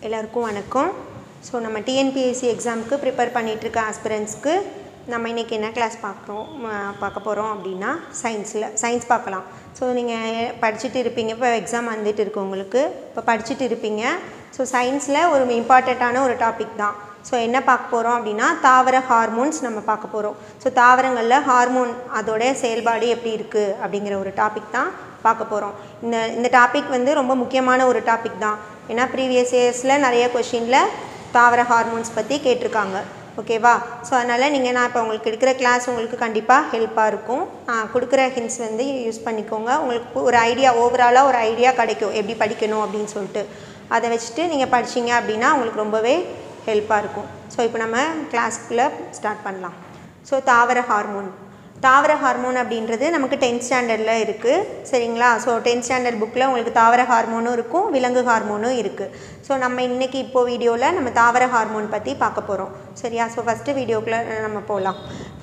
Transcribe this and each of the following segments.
எல்லாருக்கும் வணக்கம் ஸோ நம்ம டிஎன்பிஎஸ்சி எக்ஸாமுக்கு ப்ரிப்பேர் பண்ணிகிட்ருக்க ஆஸ்பிரண்ட்ஸ்க்கு நம்ம இன்றைக்கி என்ன கிளாஸ் பார்க்குறோம் ம- பார்க்க போகிறோம் அப்படின்னா சயின்ஸில் சயின்ஸ் பார்க்கலாம் ஸோ நீங்கள் படிச்சுட்டு இருப்பீங்க இப்போ எக்ஸாம் வந்துட்டு இருக்கு உங்களுக்கு இப்போ படிச்சுட்டு இருப்பீங்க ஸோ சயின்ஸில் ஒரு இம்பார்ட்டண்ட்டான ஒரு டாபிக் தான் ஸோ என்ன பார்க்க போகிறோம் அப்படின்னா தாவர ஹார்மோன்ஸ் நம்ம பார்க்க போகிறோம் ஸோ தாவரங்களில் ஹார்மோன் அதோட செயல்பாடு எப்படி இருக்குது அப்படிங்கிற ஒரு டாபிக் தான் பார்க்க போகிறோம் இந்த இந்த டாபிக் வந்து ரொம்ப முக்கியமான ஒரு டாபிக் தான் ஏன்னா ப்ரீவியஸ் இயர்ஸில் நிறைய கொஷினில் தாவர ஹார்மோன்ஸ் பற்றி கேட்டிருக்காங்க ஓகேவா ஸோ அதனால் நீங்கள் நான் இப்போ உங்களுக்கு எடுக்கிற கிளாஸ் உங்களுக்கு கண்டிப்பாக ஹெல்ப்பாக இருக்கும் நான் கொடுக்குற ஹிண்ட்ஸ் வந்து யூஸ் பண்ணிக்கோங்க உங்களுக்கு ஒரு ஐடியா ஓவராலாக ஒரு ஐடியா கிடைக்கும் எப்படி படிக்கணும் அப்படின்னு சொல்லிட்டு அதை வச்சுட்டு நீங்கள் படிச்சீங்க அப்படின்னா உங்களுக்கு ரொம்பவே ஹெல்ப்பாக இருக்கும் ஸோ இப்போ நம்ம கிளாஸ்க்குள்ளே ஸ்டார்ட் பண்ணலாம் ஸோ தாவர ஹார்மோன் தாவர ஹார்மோன் அப்படின்றது நமக்கு டென்த் ஸ்டாண்டர்டில் இருக்குது சரிங்களா ஸோ டென்த் ஸ்டாண்டர்ட் புக்கில் உங்களுக்கு தாவர ஹார்மோனும் இருக்கும் விலங்கு ஹார்மோனும் இருக்குது ஸோ நம்ம இன்றைக்கி இப்போ வீடியோவில் நம்ம தாவர ஹார்மோன் பற்றி பார்க்க போகிறோம் சரியா ஸோ ஃபஸ்ட்டு வீடியோக்குள்ளே நம்ம போகலாம்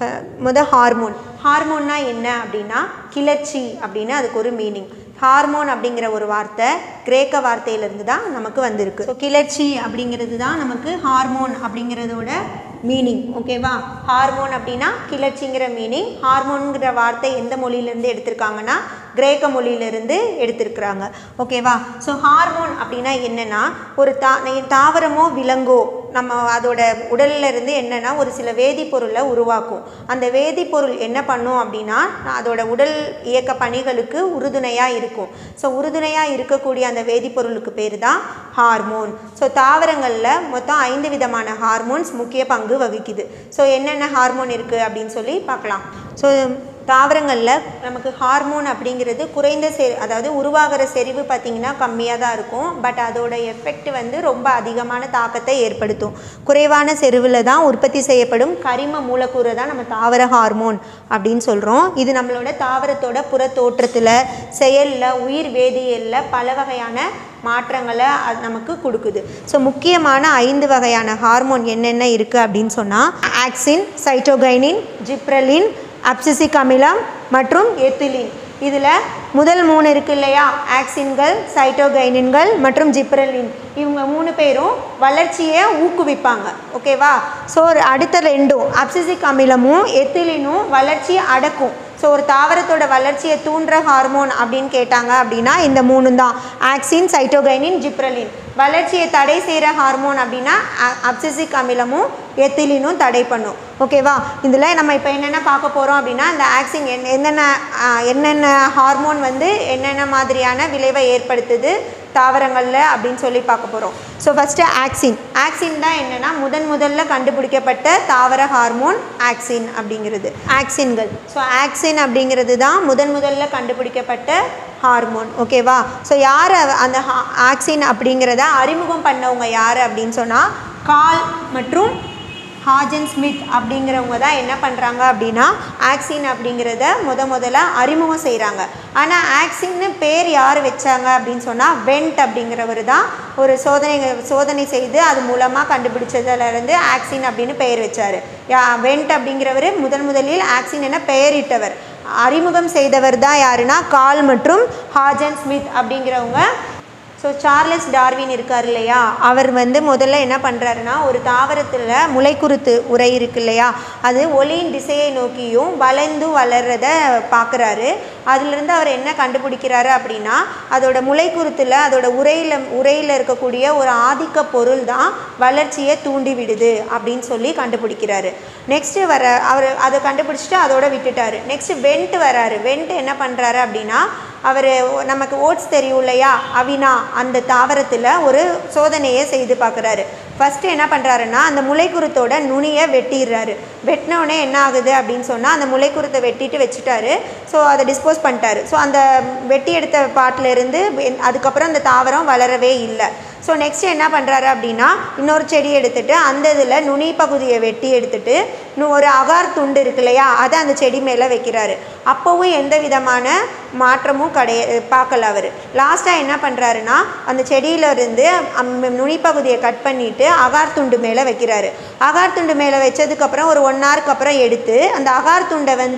முத ஹார்மோன் ஹார்மோன்னா என்ன அப்படின்னா கிளர்ச்சி அப்படின்னு அதுக்கு ஒரு மீனிங் ஹார்மோன் அப்படிங்கிற ஒரு வார்த்தை கிரேக்க வார்த்தையிலிருந்து தான் நமக்கு வந்திருக்கு ஸோ கிளர்ச்சி அப்படிங்கிறது தான் நமக்கு ஹார்மோன் அப்படிங்கிறதோட மீனிங் ஓகேவா ஹார்மோன் அப்படின்னா கிளர்ச்சிங்கிற மீனிங் ஹார்மோன்கிற வார்த்தை எந்த மொழியிலேருந்து எடுத்திருக்காங்கன்னா கிரேக்க மொழியிலிருந்து எடுத்திருக்கிறாங்க ஓகேவா ஸோ ஹார்மோன் அப்படின்னா என்னென்னா ஒரு தா தாவரமோ விலங்கோ நம்ம அதோட உடல்ல இருந்து என்னென்னா ஒரு சில வேதிப்பொருளை உருவாக்கும் அந்த வேதிப்பொருள் என்ன பண்ணும் அப்படின்னா அதோட உடல் இயக்க பணிகளுக்கு உறுதுணையாக இருக்கும் ஸோ உறுதுணையாக இருக்கக்கூடிய அந்த வேதிப்பொருளுக்கு பேர் தான் ஹார்மோன் ஸோ தாவரங்களில் மொத்தம் ஐந்து விதமான ஹார்மோன்ஸ் முக்கிய பங்கு வகிக்குது ஸோ என்னென்ன ஹார்மோன் இருக்குது அப்படின்னு சொல்லி பார்க்கலாம் ஸோ தாவரங்களில் நமக்கு ஹார்மோன் அப்படிங்கிறது குறைந்த செ அதாவது உருவாகிற செறிவு பார்த்திங்கன்னா கம்மியாக தான் இருக்கும் பட் அதோட எஃபெக்ட் வந்து ரொம்ப அதிகமான தாக்கத்தை ஏற்படுத்தும் குறைவான செறிவில் தான் உற்பத்தி செய்யப்படும் கரிம மூலக்கூறு தான் நம்ம தாவர ஹார்மோன் அப்படின்னு சொல்கிறோம் இது நம்மளோட தாவரத்தோட புற தோற்றத்தில் செயலில் உயிர் வேதியியலில் பல வகையான மாற்றங்களை அது நமக்கு கொடுக்குது ஸோ முக்கியமான ஐந்து வகையான ஹார்மோன் என்னென்ன இருக்குது அப்படின்னு சொன்னால் ஆக்சின் சைட்டோகைனின் ஜிப்ரலின் அப்சிசிக் அமிலம் மற்றும் எத்திலின் இதில் முதல் மூணு இருக்கு இல்லையா ஆக்சின்கள் சைட்டோகைனின்கள் மற்றும் ஜிப்ரலின் இவங்க மூணு பேரும் வளர்ச்சியை ஊக்குவிப்பாங்க ஓகேவா ஸோ அடுத்த ரெண்டும் அப்சிசிக் அமிலமும் எத்திலினும் வளர்ச்சியை அடக்கும் ஸோ ஒரு தாவரத்தோட வளர்ச்சியை தூண்டுற ஹார்மோன் அப்படின்னு கேட்டாங்க அப்படின்னா இந்த மூணு தான் ஆக்சின் சைட்டோகைனின் ஜிப்ரலின் வளர்ச்சியை தடை செய்கிற ஹார்மோன் அப்படின்னா அப்சிசிக் அமிலமும் எத்திலினும் தடை பண்ணும் ஓகேவா இதில் நம்ம இப்போ என்னென்ன பார்க்க போகிறோம் அப்படின்னா இந்த ஆக்சின் என்ன என்னென்ன ஆ, என்னென்ன ஹார்மோன் வந்து என்னென்ன மாதிரியான விளைவை ஏற்படுத்துது தாவரங்களில் அப்படின்னு சொல்லி பார்க்க போகிறோம் ஸோ ஃபஸ்ட்டு ஆக்சின் ஆக்சின் தான் என்னென்னா முதன் முதல்ல கண்டுபிடிக்கப்பட்ட தாவர ஹார்மோன் ஆக்சின் அப்படிங்கிறது ஆக்சின்கள் ஸோ ஆக்சின் அப்படிங்கிறது தான் முதன் முதல்ல கண்டுபிடிக்கப்பட்ட ஹார்மோன் ஓகேவா ஸோ யார் அவ- அந்த ஹா- ஆக்சின் அப்படிங்கிறத அறிமுகம் பண்ணவங்க யார் அப்படின்னு சொன்னால் கால் மற்றும் ஹாஜன் ஸ்மித் அப்படிங்கிறவங்க தான் என்ன பண்ணுறாங்க அப்படின்னா ஆக்சின் அப்படிங்கிறத முத முதல்ல அறிமுகம் செய்கிறாங்க ஆனால் ஆக்சின்னு பேர் யார் வச்சாங்க அப்படின்னு சொன்னால் வெண்ட் அப்படிங்கிறவர் தான் ஒரு சோதனை சோதனை செய்து அது மூலமாக கண்டுபிடிச்சதுலேருந்து ஆக்சின் அப்படின்னு பெயர் வச்சார் யா வெண்ட் அப்படிங்கிறவர் முதன் முதலில் ஆக்சின் என பெயரிட்டவர் அறிமுகம் செய்தவர் தான் யாருன்னா கால் மற்றும் ஹாஜன் ஸ்மித் அப்படிங்கிறவங்க ஸோ சார்லஸ் டார்வின் இருக்கார் இல்லையா அவர் வந்து முதல்ல என்ன பண்ணுறாருன்னா ஒரு தாவரத்தில் முளைக்குருத்து உரை இருக்கு இல்லையா அது ஒளியின் திசையை நோக்கியும் வளைந்து வளர்றத பார்க்குறாரு அதுலேருந்து அவர் என்ன கண்டுபிடிக்கிறாரு அப்படின்னா அதோட முளைக்குருத்தில் அதோட உரையில் உரையில் இருக்கக்கூடிய ஒரு ஆதிக்க பொருள் தான் வளர்ச்சியை தூண்டி விடுது அப்படின்னு சொல்லி கண்டுபிடிக்கிறாரு நெக்ஸ்ட்டு வர அவர் அதை கண்டுபிடிச்சிட்டு அதோட விட்டுட்டாரு நெக்ஸ்ட் வெண்ட் வராரு வெண்ட் என்ன பண்ணுறாரு அப்படின்னா அவர் நமக்கு ஓட்ஸ் தெரியும் இல்லையா அவினா அந்த தாவரத்தில் ஒரு சோதனையை செய்து பார்க்குறாரு ஃபஸ்ட்டு என்ன பண்ணுறாருன்னா அந்த முளைக்குருத்தோட நுனியை வெட்டிடுறாரு வெட்டின உடனே என்ன ஆகுது அப்படின்னு சொன்னால் அந்த முளைக்குருத்தை வெட்டிட்டு வச்சுட்டாரு ஸோ அதை டிஸ்போஸ் பண்ணிட்டாரு ஸோ அந்த வெட்டி எடுத்த பாட்டில் இருந்து வெ- அதுக்கப்புறம் அந்த தாவரம் வளரவே இல்லை ஸோ நெக்ஸ்ட் என்ன பண்ணுறாரு அப்படின்னா இன்னொரு செடி எடுத்துட்டு அந்த இதில் நுனி பகுதியை வெட்டி எடுத்துட்டு இன்னும் ஒரு அகார் துண்டு இருக்கு இல்லையா அதை அந்த செடி மேலே வைக்கிறாரு அப்போவும் எந்த விதமான மாற்றமும் கிடையா பார்க்கல அவர் லாஸ்ட்டாக என்ன பண்ணுறாருன்னா அந்த செடியில இருந்து அம்- நுனிப்பகுதியை கட் பண்ணிட்டு அகார் துண்டு மேலே வைக்கிறாரு அகார் துண்டு மேலே வச்சதுக்கப்புறம் ஒரு ஒன் ஹவருக்கு அப்புறம் எடுத்து அந்த அகார் துண்டை வந்து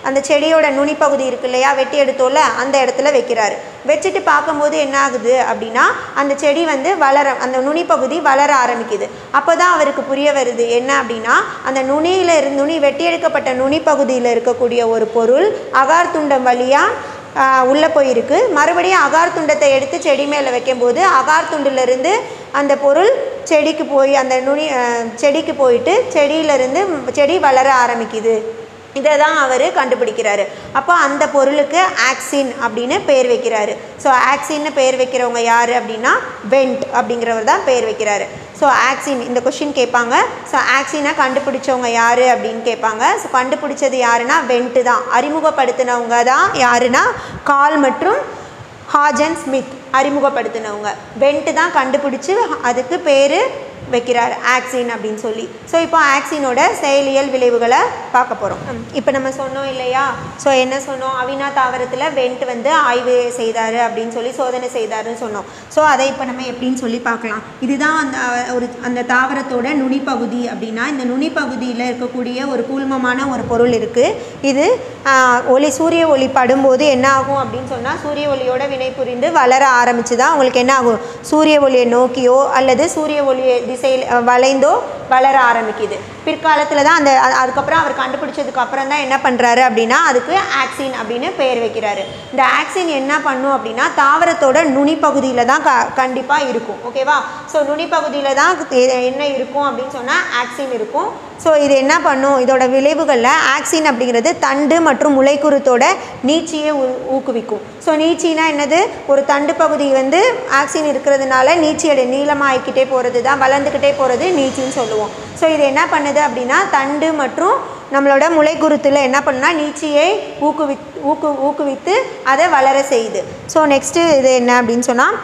அந்த செடியோட நுனிப்பகுதி இருக்கு இல்லையா வெட்டி எடுத்தோல அந்த இடத்துல வைக்கிறாரு வச்சுட்டு பார்க்கும்போது என்ன ஆகுது அப்படின்னா அந்த செடி வந்து வளர அந்த நுனிப்பகுதி வளர ஆரம்பிக்குது அப்போ தான் அவருக்கு புரிய வருது என்ன அப்படின்னா அந்த நுனியில் இருந்து நுனி வெட்டி எடுக்கப்பட்ட நுனிப்பகுதியில் இருக்கக்கூடிய ஒரு பொருள் அகார் துண்டம் வழியாக உள்ளே போயிருக்கு மறுபடியும் அகார் துண்டத்தை எடுத்து செடி மேலே வைக்கும்போது அகார் துண்டிலிருந்து அந்த பொருள் செடிக்கு போய் அந்த நுனி அஹ், செடிக்கு போயிட்டு செடியிலிருந்து செடி வளர ஆரம்பிக்குது இதை தான் அவர் கண்டுபிடிக்கிறாரு அப்போ அந்த பொருளுக்கு ஆக்சின் அப்படின்னு பேர் வைக்கிறாரு ஸோ ஆக்சின்னு பேர் வைக்கிறவங்க யார் அப்படின்னா வெண்ட் அப்படிங்கிறவர் தான் பேர் வைக்கிறாரு ஸோ ஆக்சின் இந்த கொஷின் கேட்பாங்க ஸோ ஆக்சினை கண்டுபிடிச்சவங்க யார் அப்படின்னு கேட்பாங்க ஸோ கண்டுபிடிச்சது யாருன்னா வெண்ட்டு தான் அறிமுகப்படுத்தினவங்க தான் யாருன்னா கால் மற்றும் ஹாஜன் ஸ்மித் அறிமுகப்படுத்தினவங்க வெண்ட்டு தான் கண்டுபிடிச்சி அதுக்கு பேர் வைக்கிறார் ஆக்சின் அப்படின்னு சொல்லி ஸோ இப்போ ஆக்சினோட செயலியல் விளைவுகளை பார்க்க போகிறோம் இப்போ நம்ம சொன்னோம் இல்லையா ஸோ என்ன சொன்னோம் அவினா தாவரத்தில் வெண்ட் வந்து ஆய்வு செய்தார் அப்படின்னு சொல்லி சோதனை செய்தாருன்னு சொன்னோம் ஸோ அதை இப்போ நம்ம எப்படின்னு சொல்லி பார்க்கலாம் இதுதான் அந்த அஹ், ஒரு அந்த தாவரத்தோட நுனிப்பகுதி அப்படின்னா இந்த நுனிப்பகுதியில் இருக்கக்கூடிய ஒரு கூழ்மமான ஒரு பொருள் இருக்குது இது ஆஹ், ஒளி சூரிய ஒளி படும்போது என்ன ஆகும் அப்படின்னு சொன்னால் சூரிய ஒளியோட வினை புரிந்து வளர ஆரம்பிச்சு தான் உங்களுக்கு என்ன ஆகும் சூரிய ஒளியை நோக்கியோ அல்லது சூரிய ஒளியை திசையில் அஹ், வளைந்தோ வளர ஆரம்பிக்குது பிற்காலத்தில் தான் அந்த அ- அதுக்கப்புறம் அவர் கண்டுபிடிச்சதுக்கு அப்புறம் தான் என்ன பண்ணுறாரு அப்படின்னா அதுக்கு ஆக்சின் அப்படின்னு பெயர் வைக்கிறாரு இந்த ஆக்சின் என்ன பண்ணும் அப்படின்னா தாவரத்தோட நுனிப்பகுதியில் தான் க கண்டிப்பாக இருக்கும் ஓகேவா ஸோ நுனிப்பகுதியில் தான் எ- என்ன இருக்கும் அப்படின்னு சொன்னால் ஆக்சின் இருக்கும் ஸோ இது என்ன பண்ணும் இதோட விளைவுகளில் ஆக்சின் அப்படிங்கிறது தண்டு மற்றும் முளைக்குருத்தோட நீட்சியை ஊ- ஊக்குவிக்கும் ஸோ நீட்சினா என்னது ஒரு தண்டு பகுதி வந்து ஆக்சின் இருக்கிறதுனால நீட்சியோட நீளமாகிக்கிட்டே போகிறது தான் வளர்ந்துக்கிட்டே போகிறது நீச்சின்னு சொல்லுவோம் ஸோ இது என்ன பண்ணுது அப்படின்னா தண்டு மற்றும் நம்மளோட முளைக்குருத்தில் என்ன பண்ணுனா நீச்சியை ஊக்குவி ஊக்கு ஊக்குவித்து அதை வளர செய்யுது ஸோ நெக்ஸ்ட்டு இது என்ன அப்படின்னு சொன்னால்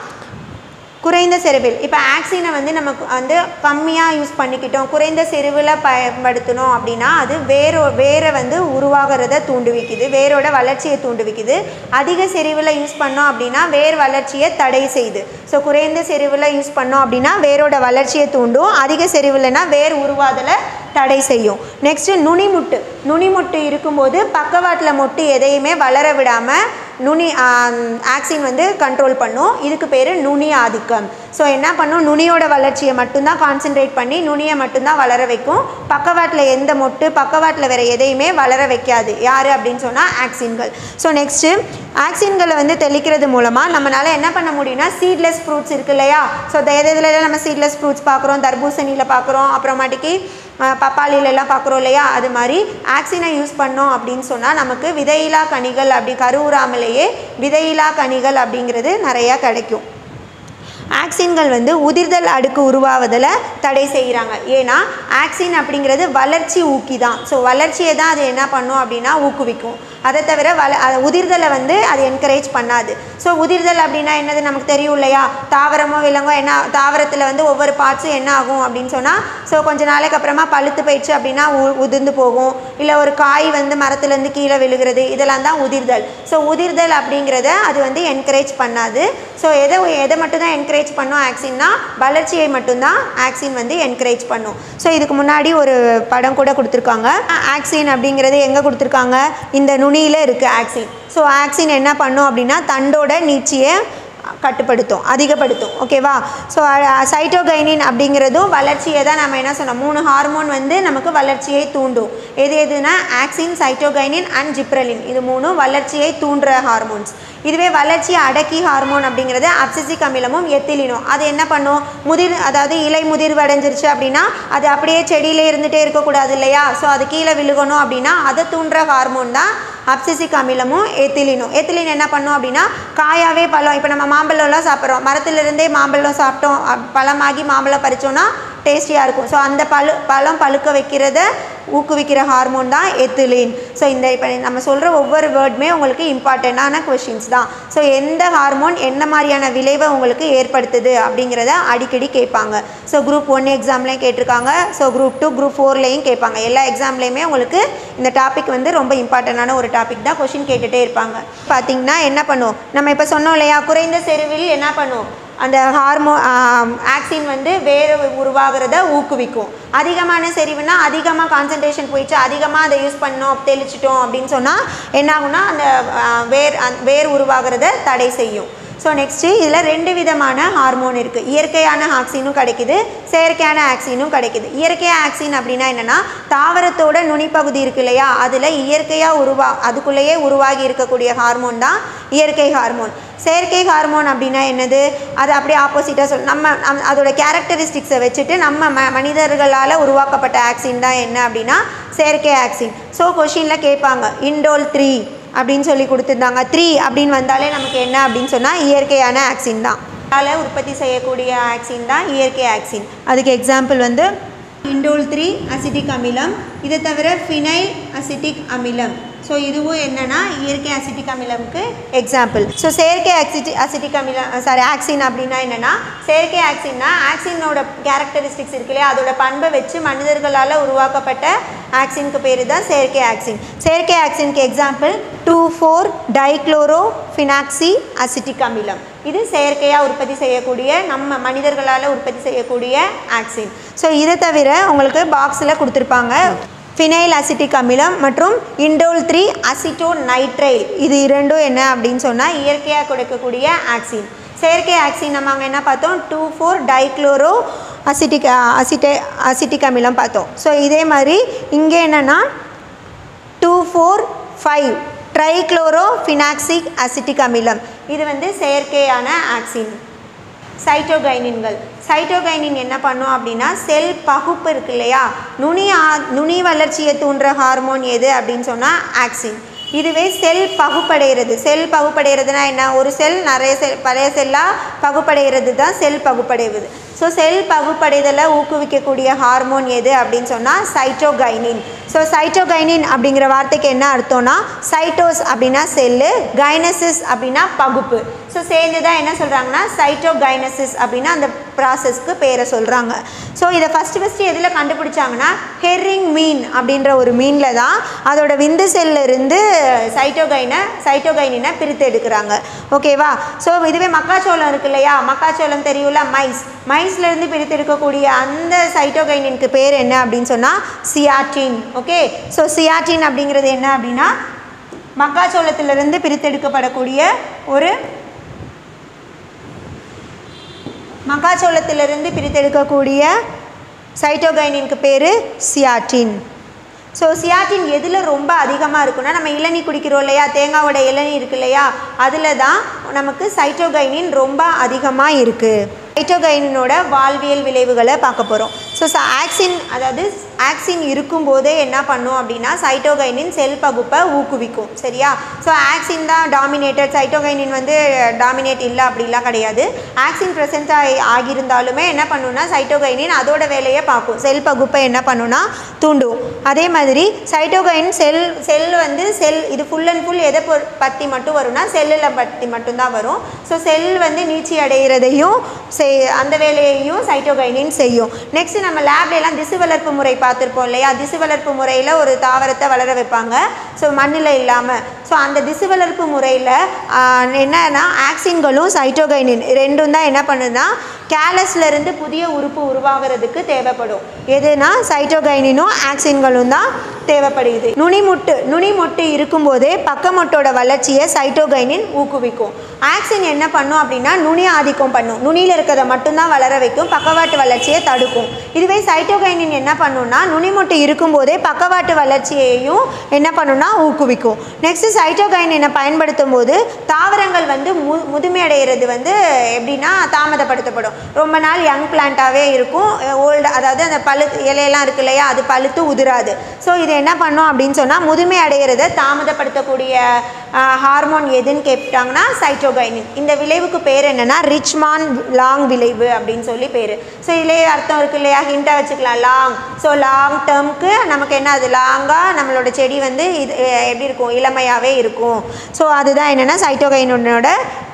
குறைந்த செறிவில் இப்போ ஆக்சினை வந்து நமக்கு வந்து கம்மியாக யூஸ் பண்ணிக்கிட்டோம் குறைந்த செறிவில் பயன்படுத்தினோம் அப்படின்னா அது வேரோ வேரை வந்து உருவாகிறத தூண்டுவிக்குது வேரோட வளர்ச்சியை தூண்டுவிக்குது அதிக செறிவில் யூஸ் பண்ணோம் அப்படின்னா வேர் வளர்ச்சியை தடை செய்யுது ஸோ குறைந்த செறிவில் யூஸ் பண்ணோம் அப்படின்னா வேரோட வளர்ச்சியை தூண்டும் அதிக செறிவில்னா வேர் உருவாதலை தடை செய்யும் நெக்ஸ்ட்டு நுனிமுட்டு நுனிமுட்டு இருக்கும்போது பக்கவாட்டில் மொட்டு எதையுமே வளர விடாமல் நுனி ஆக்சின் வந்து கண்ட்ரோல் பண்ணும் இதுக்கு பேர் நுனி ஆதிக்கம் ஸோ என்ன பண்ணும் நுனியோட வளர்ச்சியை மட்டும்தான் கான்சென்ட்ரேட் பண்ணி நுனியை மட்டும்தான் வளர வைக்கும் பக்கவாட்டில் எந்த மொட்டு பக்கவாட்டில் வேற எதையுமே வளர வைக்காது யார் அப்படின்னு சொன்னால் ஆக்சின்கள் ஸோ நெக்ஸ்ட்டு ஆக்சின்களை வந்து தெளிக்கிறது மூலமாக நம்மளால் என்ன பண்ண முடியும்னா சீட்லெஸ் ஃப்ரூட்ஸ் இருக்கு இல்லையா ஸோ எது எதுல நம்ம சீட்லெஸ் ஃப்ரூட்ஸ் பார்க்குறோம் தர்பூசணியில் பார்க்குறோம் அப்புறமாட்டிக்கு அஹ், பப்பாளியில எல்லாம் பார்க்குறோம் இல்லையா அது மாதிரி ஆக்சினை யூஸ் பண்ணோம் அப்படின்னு சொன்னால் நமக்கு விதையிலா கனிகள் அப்படி கருவுறாமலேயே விதையிலா கனிகள் அப்படிங்கிறது நிறையா கிடைக்கும் ஆக்சின்கள் வந்து உதிர்தல் அடுக்கு உருவாவதில் தடை செய்கிறாங்க ஏன்னா ஆக்சின் அப்படிங்கிறது வளர்ச்சி ஊக்கி தான் ஸோ வளர்ச்சியை தான் அது என்ன பண்ணும் அப்படின்னா ஊக்குவிக்கும் அதை தவிர வள அது உதிர்தலை வந்து அது என்கரேஜ் பண்ணாது ஸோ உதிர்தல் அப்படின்னா என்னது நமக்கு தெரியும் இல்லையா தாவரமோ விலங்கோ என்ன தாவரத்தில் வந்து ஒவ்வொரு பார்ட்ஸும் என்ன ஆகும் அப்படின்னு சொன்னால் ஸோ கொஞ்ச நாளைக்கு அப்புறமா பழுத்து போயிடுச்சு அப்படின்னா உ- உதிர்ந்து போகும் இல்லை ஒரு காய் வந்து மரத்துலேருந்து கீழே விழுகிறது இதெல்லாம் தான் உதிர்தல் ஸோ உதிர்தல் அப்படிங்கிறத அது வந்து என்கரேஜ் பண்ணாது ஸோ எதை எதை மட்டும் தான் என்கரேஜ் பண்ணும் ஆக்சின்னா வளர்ச்சியை மட்டும்தான் ஆக்சின் வந்து என்கரேஜ் பண்ணும் ஸோ இதுக்கு முன்னாடி ஒரு படம் கூட கொடுத்துருக்காங்க ஆக்சின் அப்படிங்கிறது எங்கே கொடுத்துருக்காங்க இந்த நுனியில் இருக்குது ஆக்சின் ஸோ ஆக்சின் என்ன பண்ணும் அப்படின்னா தண்டோட நீட்சியை கட்டுப்படுத்தும் அதிகப்படுத்தும் ஓகேவா ஸோ சைட்டோகைனின் அப்படிங்கிறதும் வளர்ச்சியை தான் நம்ம என்ன சொன்னோம் மூணு ஹார்மோன் வந்து நமக்கு வளர்ச்சியை தூண்டும் எது எதுனா ஆக்சின் சைட்டோகைனின் அண்ட் ஜிப்ரலின் இது மூணும் வளர்ச்சியை தூண்டுற ஹார்மோன்ஸ் இதுவே வளர்ச்சி அடக்கி ஹார்மோன் அப்படிங்கிறது அப்சிசிக் அமிலமும் எத்திலினும் அது என்ன பண்ணும் முதிர் அதாவது இலை முதிர்வு அடைஞ்சிருச்சு அப்படின்னா அது அப்படியே செடியிலே இருந்துகிட்டே இருக்கக்கூடாது இல்லையா ஸோ அது கீழே விழுகணும் அப்படின்னா அதை தூண்டுற ஹார்மோன் தான் அப்சிசிக் அமிலமும் எத்திலினும் எத்திலின் என்ன பண்ணும் அப்படின்னா காயாவே பழம் இப்போ நம்ம மாம்பழம்லாம் சாப்பிட்றோம் மரத்துலேருந்தே மாம்பழம் சாப்பிட்டோம் அப்- பழமாகி மாம்பழம் பறிச்சோன்னா டேஸ்டியாக இருக்கும் ஸோ அந்த பழு பழம் பழுக்க வைக்கிறத ஊக்குவிக்கிற ஹார்மோன் தான் எத்திலின் ஸோ இந்த இப்போ நம்ம சொல்கிற ஒவ்வொரு வேர்டுமே உங்களுக்கு இம்பார்ட்டண்ட்டான கொஷின்ஸ் தான் ஸோ எந்த ஹார்மோன் என்ன மாதிரியான விளைவை உங்களுக்கு ஏற்படுத்துது அப்படிங்கிறத அடிக்கடி கேட்பாங்க ஸோ குரூப் ஒன் எக்ஸாம்லேயும் கேட்டிருக்காங்க ஸோ குரூப் டூ குரூப் ஃபோர்லேயும் கேட்பாங்க எல்லா எக்ஸாம்லேயுமே உங்களுக்கு இந்த டாபிக் வந்து ரொம்ப இம்பார்ட்டண்டான ஒரு டாபிக் தான் கொஷின் கேட்டுகிட்டே இருப்பாங்க பார்த்தீங்கன்னா என்ன பண்ணும் நம்ம இப்போ சொன்னோம் இல்லையா குறைந்த செறிவில் என்ன பண்ணும் அந்த ஹார்மோ ஆக்சின் வந்து வேறு உருவாகிறத ஊக்குவிக்கும் அதிகமான செறிவுனா அதிகமாக கான்சன்ட்ரேஷன் போயிடுச்சு அதிகமாக அதை யூஸ் பண்ணோம் தெளிச்சிட்டோம் அப்படின்னு சொன்னால் என்ன ஆகும்னா அந்த அஹ், வேர் அந்த வேர் உருவாகிறத தடை செய்யும் ஸோ நெக்ஸ்ட்டு இதில் ரெண்டு விதமான ஹார்மோன் இருக்குது இயற்கையான ஆக்சினும் கிடைக்குது செயற்கையான ஆக்சினும் கிடைக்குது இயற்கையான ஆக்சின் அப்படின்னா என்னென்னா தாவரத்தோட நுனிப்பகுதி இருக்கு இல்லையா அதில் இயற்கையாக உருவா அதுக்குள்ளேயே உருவாகி இருக்கக்கூடிய ஹார்மோன் தான் இயற்கை ஹார்மோன் செயற்கை ஹார்மோன் அப்படின்னா என்னது அது அப்படியே ஆப்போசிட்டாக சொல் நம்ம நம்- அதோட கேரக்டரிஸ்டிக்ஸை வச்சுட்டு நம்ம ம மனிதர்களால் உருவாக்கப்பட்ட ஆக்சின் தான் என்ன அப்படின்னா செயற்கை ஆக்சின் ஸோ கொஷினில் கேட்பாங்க இண்டோல் த்ரீ அப்படின்னு சொல்லி கொடுத்துருந்தாங்க த்ரீ அப்படின்னு வந்தாலே நமக்கு என்ன அப்படின்னு சொன்னால் இயற்கையான ஆக்சின் தான் அதனால் உற்பத்தி செய்யக்கூடிய ஆக்சின் தான் இயற்கை ஆக்சின் அதுக்கு எக்ஸாம்பிள் வந்து இண்டோல் த்ரீ அசிட்டிக் அமிலம் இதை தவிர ஃபினைல் அசிட்டிக் அமிலம் ஸோ இதுவும் என்னன்னா இயற்கை அசிட்டிக் அமிலம்க்கு எக்ஸாம்பிள் ஸோ செயற்கை அசிட்டி அசிட்டிக் அமிலம் சாரி ஆக்சின் அப்படின்னா என்னன்னா செயற்கை ஆக்சின்னா ஆக்சினோட கேரக்டரிஸ்டிக்ஸ் இருக்கு இல்லையா அதோட பண்பை வச்சு மனிதர்களால் உருவாக்கப்பட்ட ஆக்சினுக்கு பேர் தான் செயற்கை ஆக்சின் செயற்கை ஆக்சினுக்கு example two four dichloro phenoxy acetic அமிலம் இது செயற்கையாக உற்பத்தி செய்யக்கூடிய நம்ம மனிதர்களால் உற்பத்தி செய்யக்கூடிய ஆக்சின் ஸோ இதை தவிர உங்களுக்கு பாக்ஸில் கொடுத்துருப்பாங்க ஃபினைல் அசிட்டிக் அமிலம் மற்றும் இண்டோல் த்ரீ அசிட்டோ நைட்ரைல் இது இரண்டும் என்ன அப்படின்னு சொன்னால் இயற்கையாக கொடுக்கக்கூடிய ஆக்சின் செயற்கை ஆக்சின் நம்ம அங்கே என்ன பார்த்தோம் டூ ஃபோர் டைக்ளோரோ அசிட்டிக் அசிட்டே அசிட்டிக் அமிலம் பார்த்தோம் ஸோ இதே மாதிரி இங்கே என்னென்னா two four five trichloro phenoxy acetic அமிலம் இது வந்து செயற்கையான ஆக்சின் சைட்டோகைனின்கள் சைட்டோகைனின் என்ன பண்ணும் அப்படின்னா செல் பகுப்பு இருக்கு இல்லையா நுனி ஆ- நுனி வளர்ச்சியை தூண்டுற ஹார்மோன் எது அப்படின்னு சொன்னால் ஆக்சின் இதுவே செல் பகுப்படைகிறது செல் பகுப்படைகிறதுனா என்ன ஒரு செல் நிறைய செல் பழைய செல்லாக பகுப்படைகிறது தான் செல் பகுப்படைவது ஸோ செல் பகுப்படைதலை ஊக்குவிக்கக்கூடிய ஹார்மோன் எது அப்படின்னு சொன்னால் சைட்டோகைனின் ஸோ சைட்டோகைனின் அப்படிங்கிற வார்த்தைக்கு என்ன அர்த்தம்னா சைட்டோஸ் அப்படின்னா செல்லு கைனசிஸ் அப்படின்னா பகுப்பு ஸோ சேர்ந்து தான் என்ன சொல்கிறாங்கன்னா சைட்டோகைனசிஸ் அப்படின்னா அந்த ப்ராசஸ்க்கு பேரை சொல்கிறாங்க ஸோ இதை ஃபஸ்ட்டு ஃபஸ்ட்டு எதில் கண்டுபிடிச்சாங்கன்னா ஹெர்ரிங் மீன் அப்படின்ற ஒரு மீனில் தான் அதோட விந்து செல்ல இருந்து சைட்டோகைனை சைட்டோகைனினை பிரித்து எடுக்கிறாங்க ஓகேவா ஸோ இதுவே மக்காச்சோளம் இருக்கு இல்லையா மக்காச்சோளம் தெரியும்ல மைஸ் மைஸ்லேருந்து பிரித்து எடுக்கக்கூடிய அந்த சைட்டோகைனினுக்கு பேர் என்ன அப்படின்னு சொன்னால் சியாட்டின் ஓகே ஸோ சியாட்டின் அப்படிங்கிறது என்ன அப்படின்னா மக்காச்சோளத்திலிருந்து பிரித்தெடுக்கப்படக்கூடிய ஒரு மக்காச்சோளத்திலிருந்து பிரித்தெடுக்கக்கூடிய சைட்டோகைனினுக்கு பேர் சியாட்டின் ஸோ சியாட்டின் எதில் ரொம்ப அதிகமாக இருக்குன்னா நம்ம இளநீ குடிக்கிறோம் இல்லையா தேங்காவோட இளநீ இருக்கு இல்லையா அதில் தான் நமக்கு சைட்டோகைனின் ரொம்ப அதிகமாக இருக்குது சைட்டோகைனினோட வாழ்வியல் விளைவுகளை பார்க்க போகிறோம் ஸோ ஆக்சின் அதாவது ஆக்சின் இருக்கும்போதே என்ன பண்ணும் அப்படின்னா சைட்டோகைனின் செல் பகுப்பை ஊக்குவிக்கும் சரியா ஸோ ஆக்சின் தான் டாமினேட்டட் சைட்டோகைனின் வந்து டாமினேட் இல்லை அப்படிலாம் கிடையாது ஆக்சின் ப்ரெசென்ட் ஆகி ஆகியிருந்தாலுமே என்ன பண்ணுன்னா சைட்டோகைனின் அதோட வேலையை பார்க்கும் செல் பகுப்பை என்ன பண்ணுன்னா தூண்டும் அதே மாதிரி சைட்டோகைன் செல் செல் வந்து செல் இது ஃபுல் அண்ட் ஃபுல் எதை பொ- பற்றி மட்டும் வரும்னா செல்லில் பற்றி மட்டும்தான் வரும் ஸோ செல் வந்து நீச்சி அடைகிறதையும் செய் அந்த வேலையையும் சைட்டோகைனின் செய்யும் நெக்ஸ்ட் நம்ம லேப்ல எல்லாம் திசு வளர்ப்பு முறை பார்த்துருப்போம் இல்லையா திசு வளர்ப்பு முறையில் ஒரு தாவரத்தை வளர வைப்பாங்க ஸோ மண்ணில் இல்லாமல் ஸோ அந்த திசு வளர்ப்பு முறையில் என்னன்னா ஆக்சின்களும் சைட்டோகைனின் ரெண்டும் தான் என்ன பண்ணுதுன்னா கேலஸ்ல இருந்து புதிய உறுப்பு உருவாகிறதுக்கு தேவைப்படும் எதுனா சைட்டோகைனினும் ஆக்சின்களும் தான் தேவைப்படுது நுனிமுட்டு நுனிமொட்டு இருக்கும்போதே பக்கமொட்டோட வளர்ச்சியை சைட்டோகைனின் ஊக்குவிக்கும் ஆக்சின் என்ன பண்ணும் அப்படின்னா நுனி ஆதிக்கம் பண்ணும் நுனியில் இருக்கிறத மட்டும்தான் வளர வைக்கும் பக்கவாட்டு வளர்ச்சியை தடுக்கும் இதுவே சைட்டோகைனின் என்ன பண்ணும்னா நுனிமொட்டு இருக்கும்போதே பக்கவாட்டு வளர்ச்சியையும் என்ன பண்ணும்னா ஊக்குவிக்கும் நெக்ஸ்ட் சைட்டோகைனினை பயன்படுத்தும் போது தாவரங்கள் வந்து மு முதுமை அடைகிறது வந்து எப்படின்னா தாமதப்படுத்தப்படும் ரொம்ப நாள் யங் பிளான்ட்டாகவே இருக்கும் ஓல்டு அதாவது அந்த பழுத்து இலையெல்லாம் இருக்கு இல்லையா அது பழுத்து உதிராது ஸோ இது என்ன பண்ணும் அப்படின்னு சொன்னால் முதுமை அடைகிறத தாமதப்படுத்தக்கூடிய ஹார்மோன் எதுன்னு கேட்டாங்கன்னா சைட்டோகைனின் இந்த விளைவுக்கு பேர் என்னன்னா ரிச்மான் லாங் விளைவு அப்படின்னு சொல்லி பேர் ஸோ இதுலேயே அர்த்தம் இருக்கு இல்லையா ஹிண்ட்டாக வச்சுக்கலாம் லாங் ஸோ லாங் டேர்முக்கு நமக்கு என்ன அது லாங்காக நம்மளோட செடி வந்து இது அஹ், எப்படி இருக்கும் இளமையாகவே இருக்கும் ஸோ அதுதான் என்னென்னா சைட்டோகைனோட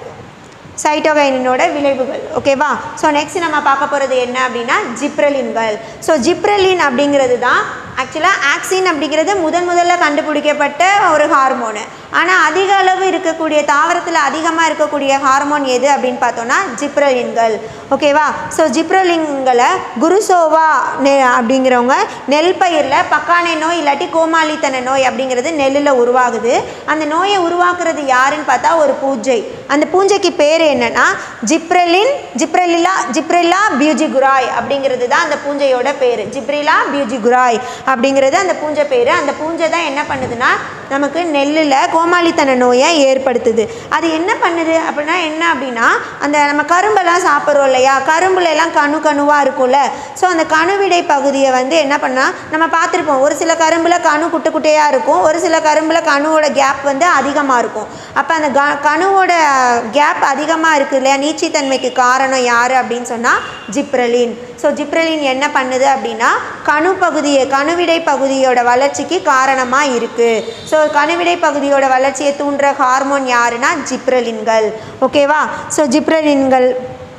சைட்டோகைனினோட விளைவுகள் ஓகேவா ஸோ நெக்ஸ்ட் நம்ம பார்க்க போகிறது என்ன அப்படின்னா ஜிப்ரலின்கள் ஸோ ஜிப்ரலின் அப்படிங்கிறது தான் ஆக்சுவலாக ஆக்சின் அப்படிங்கிறது முதன் முதல்ல கண்டுபிடிக்கப்பட்ட ஒரு ஹார்மோனு ஆனால் அதிக அளவு இருக்கக்கூடிய தாவரத்தில் அதிகமாக இருக்கக்கூடிய ஹார்மோன் எது அப்படின்னு பார்த்தோன்னா ஜிப்ரலின்கள் ஓகேவா ஸோ ஜிப்ரலின்களை குருசோவா நெ அப்படிங்கிறவங்க நெல் பயிரில் பக்கானை நோய் இல்லாட்டி கோமாளித்தன நோய் அப்படிங்கிறது நெல்லில் உருவாகுது அந்த நோயை உருவாக்குறது யாருன்னு பார்த்தா ஒரு பூஞ்சை அந்த பூஞ்சைக்கு பேர் என்னன்னா ஜிப்ரலின் ஜிப்ரலிலா ஜிப்ரில்லா பியூஜிகுராய் அப்படிங்கிறது தான் அந்த பூஞ்சையோட பேர் ஜிப்ரிலா பியூஜிகுராய் அப்படிங்கிறது அந்த பூஞ்சை பேர் அந்த பூஞ்சை தான் என்ன பண்ணுதுன்னா நமக்கு நெல்லில் கோமாளித்தன நோயை ஏற்படுத்துது அது என்ன பண்ணுது அப்படின்னா என்ன அப்படின்னா அந்த நம்ம கரும்பெல்லாம் சாப்பிட்றோம் இல்லையா கரும்புல எல்லாம் கணு கணுவாக இருக்கும்ல ஸோ அந்த கணுவிடை பகுதியை வந்து என்ன பண்ணால் நம்ம பார்த்துருப்போம் ஒரு சில கரும்பில் கணு குட்டை குட்டையாக இருக்கும் ஒரு சில கரும்பில் கணுவோட கேப் வந்து அதிகமாக இருக்கும் அப்போ அந்த க கணுவோட கேப் அதிகமாக இருக்குது இல்லையா நீட்சித்தன்மைக்கு காரணம் யார் அப்படின்னு சொன்னால் ஜிப்ரலின் ஸோ ஜிப்ரலின் என்ன பண்ணுது அப்படின்னா கணு பகுதியை கணுவிடை பகுதியோட வளர்ச்சிக்கு காரணமாக இருக்குது ஸோ கணுவிடை பகுதியோட வளர்ச்சியை தூண்டுற ஹார்மோன் யாருன்னா ஜிப்ரலின்கள் ஓகேவா ஸோ ஜிப்ரலின்கள்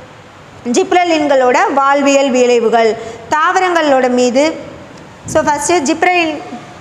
ஜிப்ரலின்களோட வாழ்வியல் விளைவுகள் தாவரங்களோட மீது ஸோ ஃபஸ்ட்டு ஜிப்ரலின்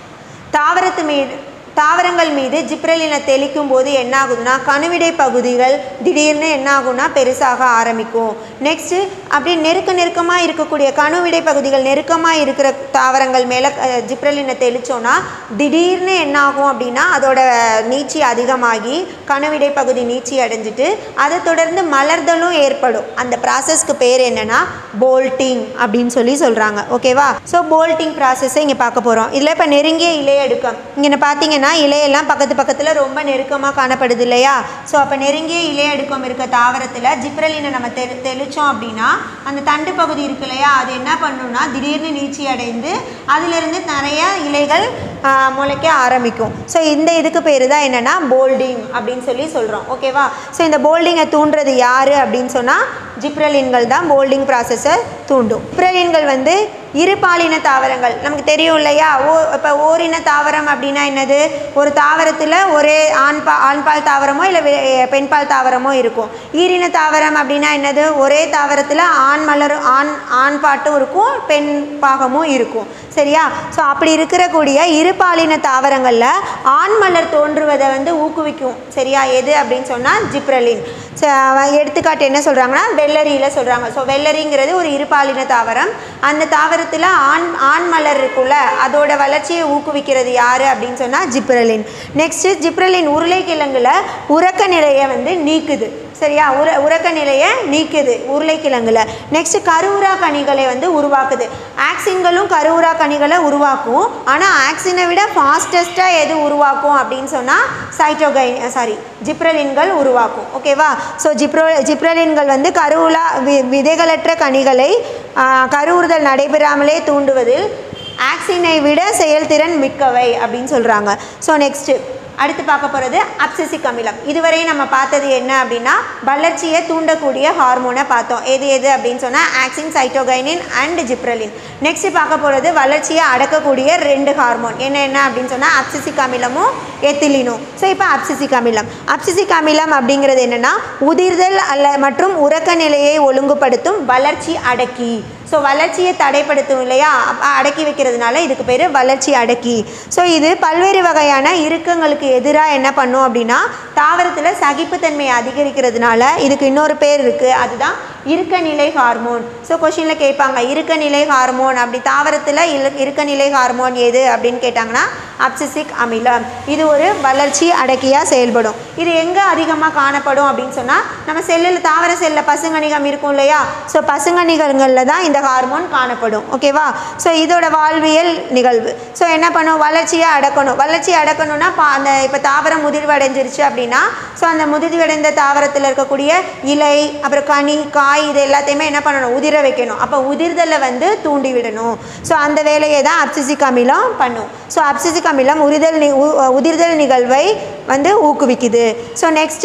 தாவரத்து மீது தாவரங்கள் மீது ஜிப்ரலினை தெளிக்கும் போது என்ன ஆகுதுன்னா கணுவிடை பகுதிகள் திடீர்னு என்ன ஆகும்னா பெருசாக ஆரம்பிக்கும் நெக்ஸ்ட்டு அப்படியே நெருக்க நெருக்கமாக இருக்கக்கூடிய கணுவிடை பகுதிகள் நெருக்கமாக இருக்கிற தாவரங்கள் மேலே ஜிப்ரலினை தெளித்தோன்னா திடீர்னு என்ன ஆகும் அப்படின்னா அதோட நீச்சி அதிகமாகி கணுவிடை பகுதி நீச்சி அடைஞ்சிட்டு அதை தொடர்ந்து மலர்தலும் ஏற்படும் அந்த ப்ராசஸ்க்கு பேர் என்னன்னா போல்ட்டிங் அப்படின்னு சொல்லி சொல்கிறாங்க ஓகேவா ஸோ போல்ட்டிங் ப்ராசஸை இங்கே பார்க்க போகிறோம் இதில் இப்போ நெருங்கிய இலையடுக்கம் இங்கே பார்த்தீங்கன்னா இலையெல்லாம் பக்கத்து பக்கத்தில் ரொம்ப நெருக்கமாக காணப்படுது இல்லையா ஸோ அப்போ நெருங்கிய இலையடுக்கம் இருக்க தாவரத்தில் ஜிப்ரலினை நம்ம தெ தெளித்தோம் அப்படின்னா அந்த தண்டு பகுதி இருக்கு இல்லையா அது என்ன பண்ணுன்னா திடீர்னு நீச்சி அடைந்து அதிலிருந்து நிறைய இலைகள் ஆ, முளைக்க ஆரம்பிக்கும் ஸோ இந்த இதுக்கு பேர் தான் என்னென்னா போல்டிங் அப்படின்னு சொல்லி சொல்கிறோம் ஓகேவா ஸோ இந்த போல்டிங்கை தூண்டுறது யார் அப்படின்னு சொன்னால் ஜிப்ரலின்கள் தான் போல்டிங் ப்ராசஸை தூண்டும் ஜிப்ரலின்கள் வந்து இருபாலின தாவரங்கள் நமக்கு தெரியும் இல்லையா ஓ இப்போ ஓரின தாவரம் அப்படின்னா என்னது ஒரு தாவரத்தில் ஒரே ஆண் பா ஆண்பால் தாவரமோ இல்லை பெண்பால் தாவரமோ இருக்கும் ஈரின தாவரம் அப்படின்னா என்னது ஒரே தாவரத்தில் ஆண் மலர் ஆண் ஆண் பாட்டும் இருக்கும் பெண் பாகமும் இருக்கும் சரியா ஸோ அப்படி இருக்கக்கூடிய இருபாலின தாவரங்களில் ஆண் மலர் தோன்றுவதை வந்து ஊக்குவிக்கும் சரியா எது அப்படின்னு சொன்னால் ஜிப்ரலின் ச- எடுத்துக்காட்டு என்ன சொல்கிறாங்கன்னா வெள்ளரியில் சொல்கிறாங்க ஸோ வெள்ளரிங்கிறது ஒரு இருபாலின தாவரம் அந்த தாவரத்தில் ஆண் ஆண் மலர் இருக்குல்ல அதோட வளர்ச்சியை ஊக்குவிக்கிறது யார் அப்படின்னு சொன்னால் ஜிப்ரலின் நெக்ஸ்ட்டு ஜிப்ரலின் உருளைக்கிழங்குல உறக்க நிலையை வந்து நீக்குது சரியா உர உறக்க நிலையை நீக்குது உருளைக்கிழங்குல நெக்ஸ்ட் கருவுரா கனிகளை வந்து உருவாக்குது ஆக்சின்களும் கருவுரா கனிகளை உருவாக்கும் ஆனால் ஆக்சினை விட ஃபாஸ்டஸ்ட்டாக எது உருவாக்கும் அப்படின்னு சொன்னால் சைட்டோகைன் சாரி ஜிப்ரலின்கள் உருவாக்கும் ஓகேவா ஸோ ஜிப்ரோ ஜிப்ரலின்கள் வந்து கருவுலா வி விதைகளற்ற கனிகளை ஆ, கருவுறுதல் நடைபெறாமலே தூண்டுவதில் ஆக்சினை விட செயல்திறன் மிக்கவை அப்படின்னு சொல்கிறாங்க ஸோ நெக்ஸ்ட்டு அடுத்து பார்க்க போகிறது அப்சிசிக் அமிலம் இதுவரை நம்ம பார்த்தது என்ன அப்படின்னா வளர்ச்சியை தூண்டக்கூடிய ஹார்மோனை பார்த்தோம் எது எது அப்படின்னு சொன்னால் auxin cytokinin and gibberellin next பார்க்க போகிறது வளர்ச்சியை அடக்கக்கூடிய ரெண்டு ஹார்மோன் என்ன என்ன அப்படின்னு சொன்னால் அப்சிசிக் அமிலமும் எத்திலினும் ஸோ இப்போ அப்சிசிக் அமிலம் அப்சிசிக் அமிலம் அப்படிங்கிறது என்னென்னா உதிர்தல் அல்ல மற்றும் உறக்க நிலையை ஒழுங்குபடுத்தும் வளர்ச்சி அடக்கி ஸோ வளர்ச்சியை தடைப்படுத்தும் இல்லையா அப்ப அடக்கி வைக்கிறதுனால இதுக்கு பேர் வளர்ச்சி அடக்கி ஸோ இது பல்வேறு வகையான இறுக்கங்களுக்கு எதிராக என்ன பண்ணும் அப்படின்னா தாவரத்தில் சகிப்புத்தன்மையை அதிகரிக்கிறதுனால இதுக்கு இன்னொரு பேர் இருக்குது அதுதான் இறுக்க நிலை ஹார்மோன் ஸோ கொஷினில் கேட்பாங்க இறுக்க நிலை ஹார்மோன் அப்படி தாவரத்தில் இல இறுக்க நிலை ஹார்மோன் எது அப்படின்னு கேட்டாங்கன்னா அப்சிசிக் அமிலம் இது ஒரு வளர்ச்சி அடக்கியாக செயல்படும் இது எங்கே அதிகமாக காணப்படும் அப்படின்னு சொன்னால் நம்ம செல்லில் தாவர செல்லில் பசுங்கணிகம் இருக்கும் இல்லையா ஸோ பசுங்கணிகங்களில் தான் இந்த ஹார்மோன் காணப்படும் ஓகேவா ஸோ இதோட வாழ்வியல் நிகழ்வு ஸோ என்ன பண்ணும் வளர்ச்சியை அடக்கணும் வளர்ச்சி அடக்கணும்னா பா அந்த இப்போ தாவரம் முதிர்வடைஞ்சிருச்சு அப்படின்னா ஸோ அந்த முதிர்வடைந்த தாவரத்தில் இருக்கக்கூடிய இலை அப்புறம் கனி காய் இது எல்லாத்தையுமே என்ன பண்ணணும் உதிர வைக்கணும் அப்போ உதிர்தலை வந்து தூண்டி விடணும் ஸோ அந்த வேலையை தான் அப்சிசிக் அமிலம் பண்ணும் ஸோ அப்சிசிக் அமிலம் உரிதல் நி உ- உதிர்தல் நிகழ்வை வந்து ஊக்குவிக்குது ஸோ நெக்ஸ்ட்டு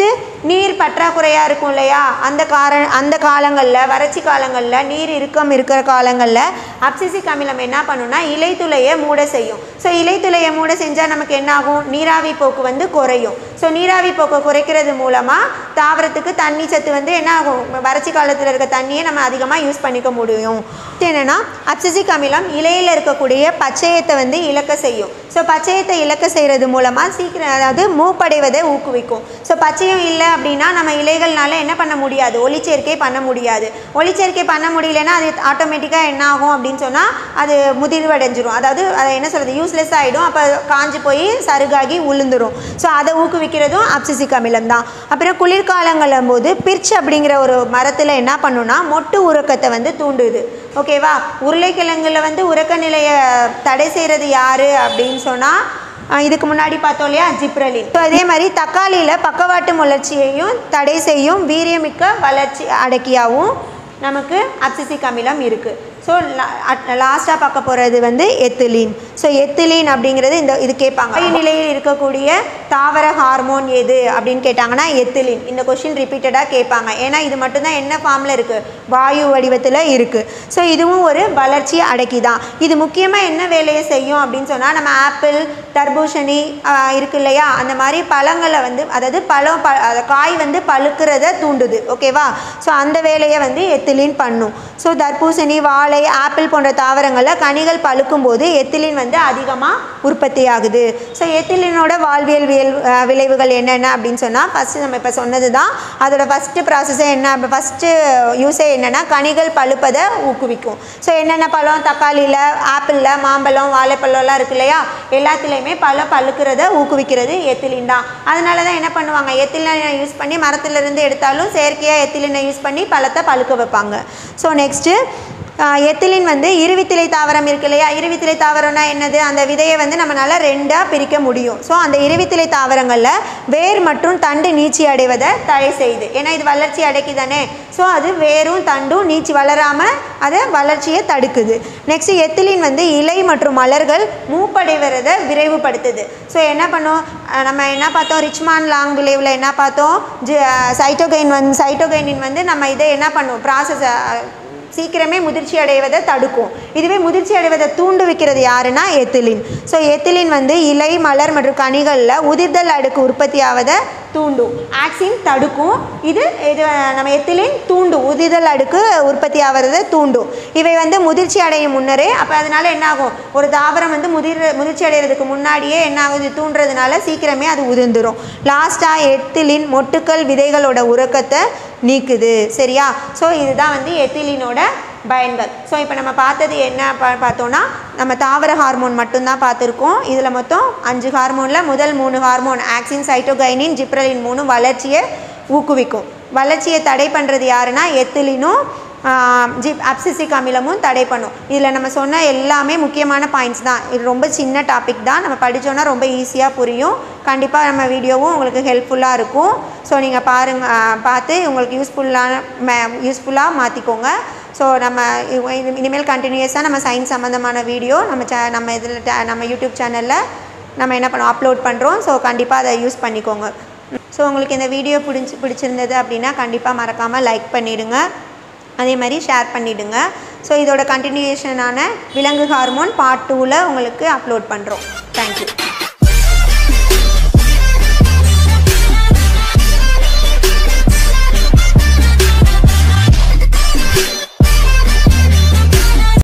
நீர் பற்றாக்குறையாக இருக்கும் இல்லையா அந்த கார அந்த காலங்களில் வறட்சி காலங்களில் நீர் இறுக்கம் இருக்கிற காலங்களில் அப்சிசிக் அமிலம் என்ன பண்ணுன்னா இலைத்துளையை மூட செய்யும் ஸோ இலைத்துளையை மூட செஞ்சால் நமக்கு என்ன ஆகும் நீராவி போக்கு வந்து குறையும் ஸோ நீராவி போக்கை குறைக்கிறது மூலமாக தாவரத்துக்கு தண்ணி சத்து வந்து என்ன ஆகும் வறட்சி காலத்தில் இருக்க தண்ணியை நம்ம அதிகமாக யூஸ் பண்ணிக்க முடியும் இது என்னென்னா அப்சிசிக் அமிலம் இலையில் இருக்கக்கூடிய பச்சையத்தை வந்து இழக்க செய்யும் ஸோ பச்சையத்தை இழக்க செய்கிறது மூலமாக சீக்கிரம் அதாவது மூப்படைவதை ஊக்குவிக்கும் ஸோ பச்சையம் இல்லை அப்படின்னா நம்ம இலைகள்னால என்ன பண்ண முடியாது ஒளிச்சேர்க்கை பண்ண முடியாது ஒளிச்சேர்க்கை பண்ண முடியலன்னா அது ஆட்டோமேட்டிக்காக என்ன ஆகும் அப்படின்னு சொன்னால் அது முதிர்வடைஞ்சிரும் அதாவது அதை என்ன சொல்கிறது யூஸ்லெஸ் ஆகிடும் அப்போ காஞ்சு போய் சருகாகி உளுந்துரும் ஸோ அதை ஊக்குவிக்கிறதும் அப்சிசிக் அமிலம் தான் அப்புறம் குளிர்காலங்களும் போது பிர்ச் அப்படிங்கிற ஒரு மரத்தில் என்ன பண்ணுன்னா மொட்டு உறக்கத்தை வந்து தூண்டுது ஓகேவா உருளைக்கிழங்குல வந்து உறக்க நிலையை தடை செய்கிறது யார் அப்படின்னு சொன்னால் இதுக்கு முன்னாடி பார்த்தோம் இல்லையா ஜிப்ரலின் ஸோ அதே மாதிரி தக்காளியில் பக்கவாட்டு முளர்ச்சியையும் தடை செய்யும் வீரியமிக்க வளர்ச்சி அடக்கியாகவும் நமக்கு அப்சிசிக் அமிலம் இருக்குது ஸோ லாஸ்ட்டாக பார்க்க போகிறது வந்து எத்திலீன் ஸோ எத்திலீன் அப்படிங்கிறது இந்த இது கேட்பாங்க வாயு நிலையில் இருக்கக்கூடிய தாவர ஹார்மோன் எது அப்படின்னு கேட்டாங்கன்னா எத்திலீன் இந்த கொஷின் ரிப்பீட்டடாக கேட்பாங்க ஏன்னா இது மட்டும்தான் என்ன ஃபார்மில் இருக்குது வாயு வடிவத்தில் இருக்குது ஸோ இதுவும் ஒரு வளர்ச்சி அடக்கி தான் இது முக்கியமாக என்ன வேலையை செய்யும் அப்படின்னு சொன்னால் நம்ம ஆப்பிள் தர்பூசணி ஆஹ், இருக்கு இல்லையா அந்த மாதிரி பழங்களை வந்து அதாவது பழம் ப அத- காய் வந்து பழுக்கிறத தூண்டுது ஓகேவா ஸோ அந்த வேலையை வந்து எத்திலின் பண்ணும் ஸோ தர்பூசணி வாழை ஆப்பிள் போன்ற தாவரங்களில் கனிகள் பழுக்கும் போது எத்திலின் வந்து அதிகமாக உற்பத்தி ஆகுது ஸோ எத்திலினோட வாழ்வியல் வியல் அஹ், விளைவுகள் என்னென்ன அப்படின்னு சொன்னால் ஃபஸ்ட்டு நம்ம இப்போ சொன்னது தான் அதோட ஃபஸ்ட்டு ப்ராசஸே என்ன ஃபஸ்ட்டு யூஸே என்னென்னா கனிகள் பழுப்பதை ஊக்குவிக்கும் ஸோ என்னென்ன பழம் தக்காளியில் ஆப்பிளில் மாம்பழம் வாழைப்பழம்லாம் இருக்கு இல்லையா எல்லாத்துலேயுமே பழம் பழுக்கிறத ஊக்குவிக்கிறது எத்திலின் தான் அதனால தான் என்ன பண்ணுவாங்க எத்திலினை யூஸ் பண்ணி மரத்துலேருந்து எடுத்தாலும் செயற்கையாக எத்திலினை யூஸ் பண்ணி பழத்தை பழுக்க வைப்பாங்க ஸோ நெக்ஸ்ட்டு எத்திலின் வந்து இருவித்திலை தாவரம் இருக்கு இல்லையா இருவித்திலை தாவரம்னா என்னது அந்த விதையை வந்து நம்மளால் ரெண்டாக பிரிக்க முடியும் ஸோ அந்த இருவித்திலை தாவரங்களில் வேர் மற்றும் தண்டு நீச்சி அடைவதை தடை செய்யுது ஏன்னா இது வளர்ச்சி அடைக்கி தானே ஸோ அது வேரும் தண்டும் நீச்சி வளராமல் அதை வளர்ச்சியை தடுக்குது நெக்ஸ்ட் எத்திலின் வந்து இலை மற்றும் மலர்கள் மூப்படைவதை விரைவுபடுத்துது ஸோ என்ன பண்ணும் அஹ் நம்ம என்ன பார்த்தோம் ரிச்மான் லாங் விளைவில் என்ன பார்த்தோம் ஜி சைட்டோகைன் வந்து சைட்டோகைனின் வந்து நம்ம இதை என்ன பண்ணும் ப்ராசஸ் சீக்கிரமே முதிர்ச்சி அடைவதை தடுக்கும் இதுவே முதிர்ச்சி அடைவதை தூண்டுவிக்கிறது யாருன்னா எத்திலின் ஸோ எத்திலின் வந்து இலை மலர் மற்றும் கனிகளில் உதிர்தல் அடுக்கு உற்பத்தி ஆவதை தூண்டும் ஆக்சின் தடுக்கும் இது இது நம்ம எத்திலின் தூண்டும் உதிர்தல் அடுக்கு உற்பத்தி ஆவதை தூண்டும் இவை வந்து முதிர்ச்சி அடையும் முன்னரே அப்போ அதனால என்ன ஆகும் ஒரு தாவரம் வந்து முதிர் முதிர்ச்சி அடைகிறதுக்கு முன்னாடியே என்ன ஆகுது தூண்டுறதுனால சீக்கிரமே அது உதிர்ந்துடும் லாஸ்ட்டாக எத்திலின் மொட்டுக்கள் விதைகளோட உறக்கத்தை நீக்குது சரியா ஸோ இதுதான் வந்து எத்திலினோட பயன்கள் ஸோ இப்போ நம்ம பார்த்தது என்ன பா பார்த்தோன்னா நம்ம தாவர ஹார்மோன் மட்டும்தான் பார்த்துருக்கோம் இதில் மொத்தம் அஞ்சு ஹார்மோனில் முதல் மூணு ஹார்மோன் ஆக்சின் சைட்டோகைனின் ஜிப்ரலின் மூணும் வளர்ச்சியை ஊக்குவிக்கும் வளர்ச்சியை தடை பண்ணுறது யாருன்னா எத்திலினும் ஜிப் அப்சிசிக் அமிலமும் தடை பண்ணும் இதில் நம்ம சொன்ன எல்லாமே முக்கியமான பாயிண்ட்ஸ் தான் இது ரொம்ப சின்ன டாபிக் தான் நம்ம படித்தோன்னா ரொம்ப ஈஸியாக புரியும் கண்டிப்பாக நம்ம வீடியோவும் உங்களுக்கு ஹெல்ப்ஃபுல்லாக இருக்கும் ஸோ நீங்கள் பாருங்க ஆஹ் பார்த்து உங்களுக்கு யூஸ்ஃபுல்லான மே யூஸ்ஃபுல்லாக மாற்றிக்கோங்க ஸோ நம்ம இவ- இது இனிமேல் கண்டினியூஸாக நம்ம சயின்ஸ் சம்மந்தமான வீடியோ நம்ம சே நம்ம இதில் நம்ம யூடியூப் சேனலில் நம்ம என்ன பண்ணோம் அப்லோட் பண்ணுறோம் ஸோ கண்டிப்பாக அதை யூஸ் பண்ணிக்கோங்க ஸோ உங்களுக்கு இந்த வீடியோ பிடிச்சி பிடிச்சிருந்தது அப்படின்னா கண்டிப்பாக மறக்காமல் லைக் பண்ணிவிடுங்க அதே மாதிரி ஷேர் பண்ணிவிடுங்க ஸோ இதோட கண்டினியூஷனான விலங்கு ஹார்மோன் பார்ட் டூவில் உங்களுக்கு அப்லோட் பண்ணுறோம் தேங்க்யூ